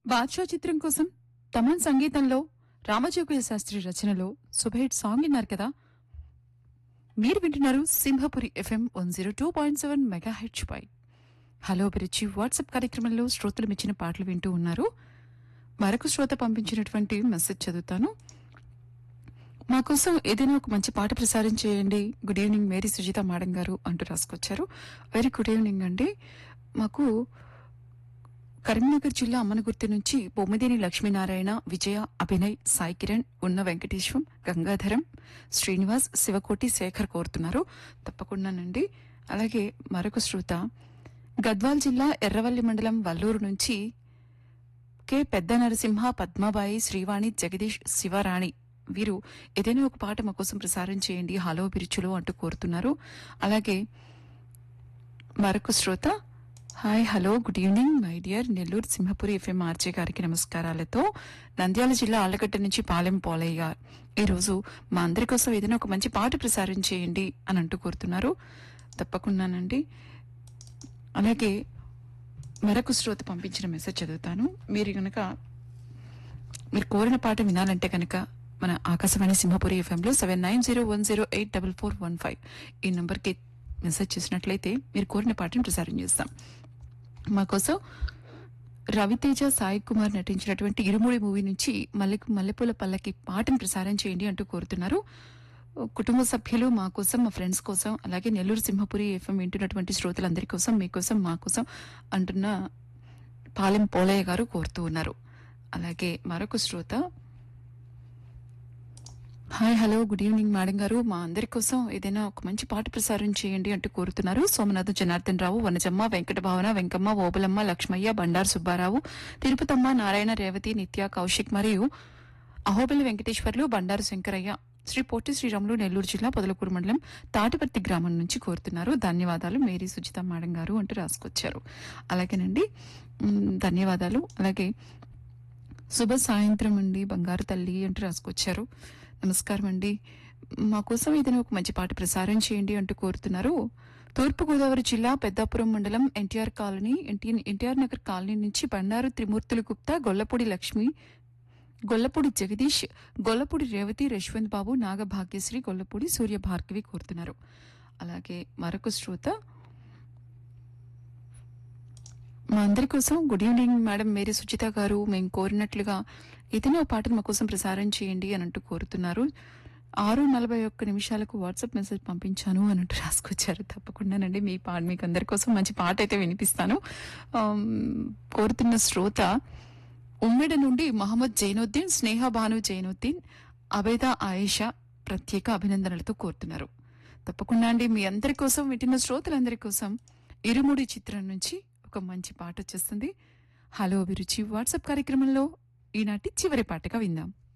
బాద్షా చిత్రం కోసం తమన్ సంగీతంలో రామజోగయ్య శాస్త్రి రచనలో సుభేట్ సాంగ్ విన్నారు కదా మీరు వింటున్నారు Simhapuri FM one zero two point seven megahertz పై హలో బిరిచి వాట్సాప్ కార్యక్రమంలో శ్రోతలు మెచ్చిన పాటలు వింటూ ఉన్నారు మరొక శ్రోత పంపించినటువంటి మెసేజ్ చదువుతాను మా కోసం ఏదైనా ఒక మంచి పాట ప్రసారం చేయండి good evening Mary Sujitha madam గారు అంటూ రాసుకొచ్చారు వెరీ గుడ్ ఈవినింగ్ అండి మాకు కరీంనగర్ జిల్లా అమ్మనగుర్తి నుంచి బొమ్మిదేని లక్ష్మీనారాయణ విజయ అభినయ్ సాయి కిరణ్ ఉన్న వెంకటేశ్వం గంగాధరం శ్రీనివాస్ శివకోటి శేఖర్ కోరుతున్నారు తప్పకుండానండి అలాగే మరొక శ్రోత గద్వాల్ జిల్లా ఎర్రవల్లి మండలం వల్లూరు నుంచి కె పెద్ద నరసింహ పద్మాబాయి శ్రీవాణి జగదీష్ శివరాణి వీరు ఏదైనా ఒక పాట మా కోసం ప్రసారం చేయండి హలో బిరుచులు అంటూ కోరుతున్నారు అలాగే మరొక శ్రోత hi hello good evening my dear Nellore Simhapuri FM RJ గారికి నమస్కారాలతో నంద్యాల జిల్లా ఆళ్లగడ్డ నుంచి పాలెం పోలయ్య గారు ఈరోజు మా అందరి కోసం ఏదైనా ఒక మంచి పాట ప్రసారం చేయండి అని అంటూ కోరుతున్నారు తప్పకుండానండి అలాగే మరొక శ్రోత పంపించిన మెసేజ్ చదువుతాను మీరు గనక మీరు కోరిన పాట వినాలంటే కనుక మన ఆకాశవాణి సింహపురి ఎఫ్ఎంలో seven nine zero one zero eight double four one five ఈ నంబర్కి మెసేజ్ చేసినట్లయితే మీరు కోరిన పాటను ప్రసారం చేస్తాం మా కోసం రవితేజ సాయి కుమార్ నటించినటువంటి ఇరుముడి మూవీ నుంచి మల్లె మల్లెపూల పల్లకి పాటను ప్రసారం చేయండి అంటూ కోరుతున్నారు కుటుంబ సభ్యులు మా కోసం మా ఫ్రెండ్స్ కోసం అలాగే నెల్లూరు సింహపురి ఎఫ్ఎం వింటున్నటువంటి శ్రోతలందరి కోసం మీకోసం మా కోసం అంటున్న పాలెం పోలయ్య గారు కోరుతూ ఉన్నారు అలాగే మరొక శ్రోత hi hello good evening madam గారు మా అందరి కోసం ఏదైనా ఒక మంచి పాట ప్రసారం చేయండి అంటూ కోరుతున్నారు సోమనాథ్ జనార్దన్ రావు వనజమ్మ వెంకట భావన వెంకమ్మ ఓబలమ్మ లక్ష్మయ్య బండారు సుబ్బారావు తిరుపతమ్మ నారాయణ రేవతి నిత్య కౌశిక్ మరియు అహోబిల్ వెంకటేశ్వర్లు బండారు శంకరయ్య శ్రీ పొట్టి శ్రీరాములు నెల్లూరు జిల్లా పొదలకూరు మండలం తాటిపర్తి గ్రామం నుంచి కోరుతున్నారు ధన్యవాదాలు మేరీ సుజిత మేడం గారు అంటూ రాసుకొచ్చారు అలాగేనండి మ్, ధన్యవాదాలు అలాగే శుభ సాయంత్రం అండి బంగారు తల్లి అంటూ రాసుకొచ్చారు నమస్కారం అండి మా కోసం ఏదైనా ఒక మంచి పాట ప్రసారం చేయండి అంటూ కోరుతున్నారు తూర్పుగోదావరి జిల్లా పెద్దాపురం మండలం NTR colony NT- NTR Nagar colony నుంచి బండారు త్రిమూర్తులు గుప్తా గొల్లపూడి లక్ష్మి గొల్లపూడి జగదీష్ గొల్లపూడి రేవతి యశ్వంత్ బాబు నాగభాగ్యశ్రీ గొల్లపూడి సూర్య భార్గవి కోరుతున్నారు అలాగే మరొక శ్రోత మా అందరి కోసం good evening madam Mary Suchitha గారు మేము కోరినట్లుగా ఏదైనా ఒక పాటను మా కోసం ప్రసారం చేయండి అని అంటూ కోరుతున్నారు ఆరు నలభై ఒక్క నిమిషాలకు వాట్సాప్ మెసేజ్ పంపించాను అని అంటూ రాసుకొచ్చారు తప్పకుండానండి మీ పాట మీకు అందరి కోసం మంచి పాట అయితే వినిపిస్తాను ఆమ్, కోరుతున్న శ్రోత ఉమ్మెడ నుండి మహమ్మద్ జైనుద్దీన్ స్నేహ భాను జైనుద్దీన్ అబేద ఆయేషా ప్రత్యేక అభినందనలతో కోరుతున్నారు తప్పకుండా అండి మీ అందరి కోసం వింటున్న శ్రోతలందరి కోసం ఇరుముడి చిత్రం నుంచి ఒక మంచి పాట వచ్చేస్తుంది హలో అభిరుచి వాట్సాప్ కార్యక్రమంలో ఈనాటి చివరి పాటగా విందాం